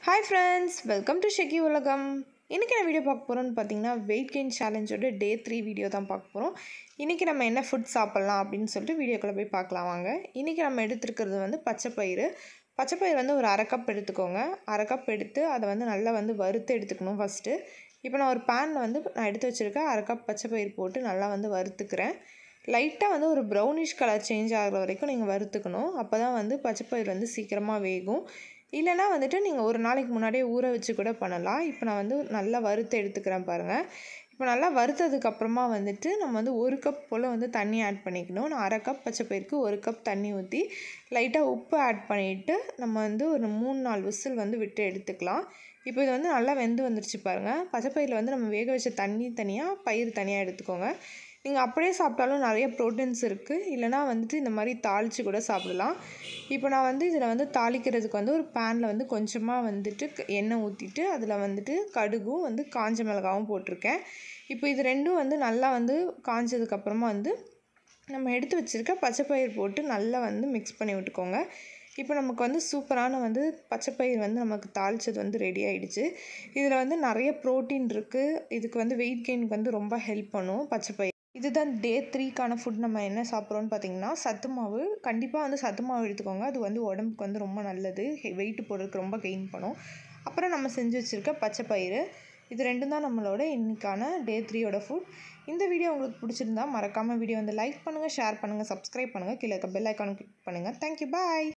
hi friends welcome to ஷெக்கி உலகம் இன்றைக்கி நான் வீடியோ பார்க்க போகிறோன்னு பார்த்தீங்கன்னா வெயிட் கெயின் சேலஞ்சோட டே த்ரீ வீடியோ தான் பார்க்க போகிறோம் இன்றைக்கி நம்ம என்ன ஃபுட் சாப்பிட்லாம் அப்படின்னு சொல்லிட்டு வீடியோக்குள்ளே போய் பார்க்கலாம் வாங்க இன்றைக்கி நம்ம எடுத்துருக்கிறது வந்து பச்சைப்பயிறு பச்சைப்பயிறு வந்து ஒரு அரை கப் எடுத்துக்கோங்க அரை கப் எடுத்து அதை வந்து நல்லா வந்து வறுத்து எடுத்துக்கணும் ஃபஸ்ட்டு இப்போ நான் ஒரு பேனில் வந்து நான் எடுத்து வச்சுருக்கேன் அரை கப் பச்சைப்பயிறு போட்டு நல்லா வந்து வறுத்துக்கிறேன் லைட்டாக வந்து ஒரு ப்ரௌனிஷ் கலர் சேஞ்ச் ஆகிற வரைக்கும் நீங்கள் வறுத்துக்கணும் அப்போ தான் வந்து பச்சைப்பயிறு வந்து சீக்கிரமாக வேகும் இல்லைனா வந்துட்டு நீங்கள் ஒரு நாளைக்கு முன்னாடியே ஊற வச்சு கூட பண்ணலாம் இப்போ நான் வந்து நல்லா வறுத்து எடுத்துக்கிறேன் பாருங்கள் இப்போ நல்லா வறுத்ததுக்கப்புறமா வந்துட்டு நம்ம வந்து ஒரு கப் போல் வந்து தண்ணி ஆட் பண்ணிக்கணும் நான் அரை கப் பச்சைப்பயிருக்கு ஒரு கப் தண்ணி ஊற்றி லைட்டாக உப்பு ஆட் பண்ணிவிட்டு நம்ம வந்து ஒரு மூணு நாலு விசில் வந்து விட்டு எடுத்துக்கலாம் இப்போ இது வந்து நல்லா வெந்து வந்துருச்சு பாருங்கள் பச்சைப்பயிரில் வந்து நம்ம வேக வச்ச தண்ணி தனியாக பயிர் தனியாக எடுத்துக்கோங்க நீங்கள் அப்படியே சாப்பிட்டாலும் நிறைய ப்ரோட்டீன்ஸ் இருக்குது இல்லைனா வந்துட்டு இந்த மாதிரி தாளித்து கூட சாப்பிடலாம் இப்போ நான் வந்து இதில் வந்து தாளிக்கிறதுக்கு வந்து ஒரு பேனில் வந்து கொஞ்சமாக வந்துட்டு எண்ணெய் ஊற்றிட்டு அதில் வந்துட்டு கடுகும் வந்து காஞ்ச மிளகாவும் போட்டிருக்கேன் இப்போ இது ரெண்டும் வந்து நல்லா வந்து காஞ்சதுக்கப்புறமா வந்து நம்ம எடுத்து வச்சுருக்க பச்சைப்பயிர் போட்டு நல்லா வந்து மிக்ஸ் பண்ணி விட்டுக்கோங்க இப்போ நமக்கு வந்து சூப்பரான வந்து பச்சைப்பயிர் வந்து நமக்கு தாளித்தது வந்து ரெடி ஆகிடுச்சு இதில் வந்து நிறைய ப்ரோட்டீன் இருக்குது இதுக்கு வந்து வெயிட் கெயினுக்கு வந்து ரொம்ப ஹெல்ப் பண்ணும் பச்சைப்பயிர் இதுதான் டே த்ரீக்கான ஃபுட் நம்ம என்ன சாப்பிட்றோன்னு பார்த்தீங்கன்னா சத்து மாவு கண்டிப்பாக வந்து சத்து மாவு எடுத்துக்கோங்க அது வந்து உடம்புக்கு வந்து ரொம்ப நல்லது வெயிட் போடுறதுக்கு ரொம்ப கெயின் பண்ணும் அப்புறம் நம்ம செஞ்சு வச்சுருக்க பச்சைப்பயிறு இது ரெண்டும் தான் நம்மளோட இன்றைக்கான டே த்ரீயோட ஃபுட் இந்த வீடியோ உங்களுக்கு பிடிச்சிருந்தா மறக்காமல் வீடியோ வந்து லைக் பண்ணுங்கள் ஷேர் பண்ணுங்கள் சப்ஸ்கிரைப் பண்ணுங்கள் கீழே இருக்க பெல் ஐக்கான் கிளிக் பண்ணுங்கள் தேங்க்யூ பாய்